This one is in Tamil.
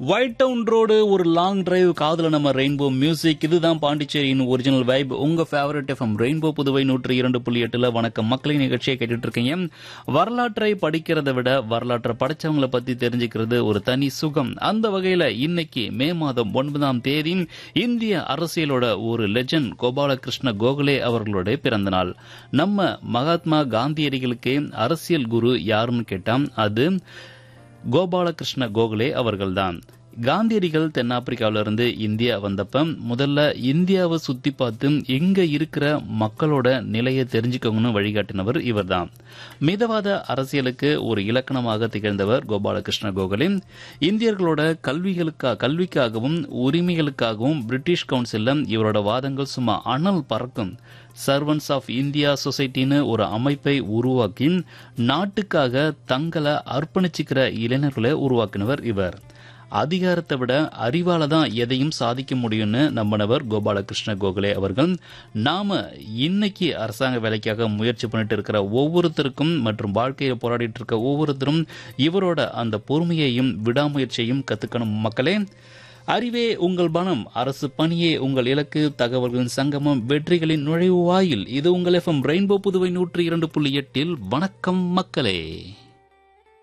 ஒயிட் டவுன் ரோடு ஒரு லாங் டிரைவ் காதுல நம்ம ரெயின்போ மியூசிக் இதுதான் பாண்டிச்சேரியின் ஒரிஜினல் வைப் உங்க ஃபேவரட் எஃப்எம் ரெயின்போ புதுவை நூற்றி இரண்டு புள்ளி எட்டுல வணக்கம் மக்களின் நிகழ்ச்சியை கேட்டுட்டு இருக்கீங்க வரலாற்றை படிக்கிறதை விட வரலாற்றை படிச்சவங்களை பத்தி தெரிஞ்சுக்கிறது ஒரு தனி சுகம் அந்த வகையில இன்னைக்கு மே மாதம் ஒன்பதாம் தேதி இந்திய அரசியலோட ஒரு லெஜண்ட் கோபாலகிருஷ்ண கோகலே அவர்களுடைய பிறந்த நாள் நம்ம மகாத்மா காந்தியடிகளுக்கு அரசியல் குரு யாருன்னு கேட்டா அது கோபாலகிருஷ்ண கோகலே அவர்கள்தான் காந்தியடிகள் தென்னாப்பிரிக்காவிலிருந்து இந்தியா வந்தப்ப முதல்ல இந்தியாவை சுத்தி பார்த்து எங்க இருக்கிற மக்களோட நிலையை தெரிஞ்சுக்கணும்னு வழிகாட்டினவர் இவர்தான் மிதவாத அரசியலுக்கு ஒரு இலக்கணமாக திகழ்ந்தவர் கோபாலகிருஷ்ண கோகலே இந்தியர்களோட கல்விகளுக்கா கல்விக்காகவும் உரிமைகளுக்காகவும் பிரிட்டிஷ் கவுன்சில்ல இவரோட வாதங்கள் சும்மா அனல் பறக்கும் சர்வன்ஸ் ஆஃப் இந்தியா சொசைட்டின்னு ஒரு அமைப்பை உருவாக்கி நாட்டுக்காக தங்களை அர்ப்பணிச்சுக்கிற இளைஞர்களை உருவாக்கினவர் இவர் அதிகாரத்தை விட அறிவால தான் எதையும் சாதிக்க முடியும்னு நம்பினவர் கோபாலகிருஷ்ண கோகலே அவர்கள் நாம இன்னைக்கு அரசாங்க வேலைக்காக முயற்சி பண்ணிட்டு இருக்கிற ஒவ்வொருத்தருக்கும் மற்றும் வாழ்க்கையை போராடிட்டு இருக்க ஒவ்வொருத்தரும் இவரோட அந்த பொறுமையையும் விடாமுயற்சியையும் கத்துக்கணும் மக்களே அறிவே உங்கள் பணம் அரசு பணியே உங்கள் இலக்கு தகவல்களின் சங்கமம் வெற்றிகளின் நுழைவு வாயில் இது உங்கள் எஃப்எம் ரெயின்போ புதுவை நூற்றி இரண்டு புள்ளி எட்டில் வணக்கம் மக்களே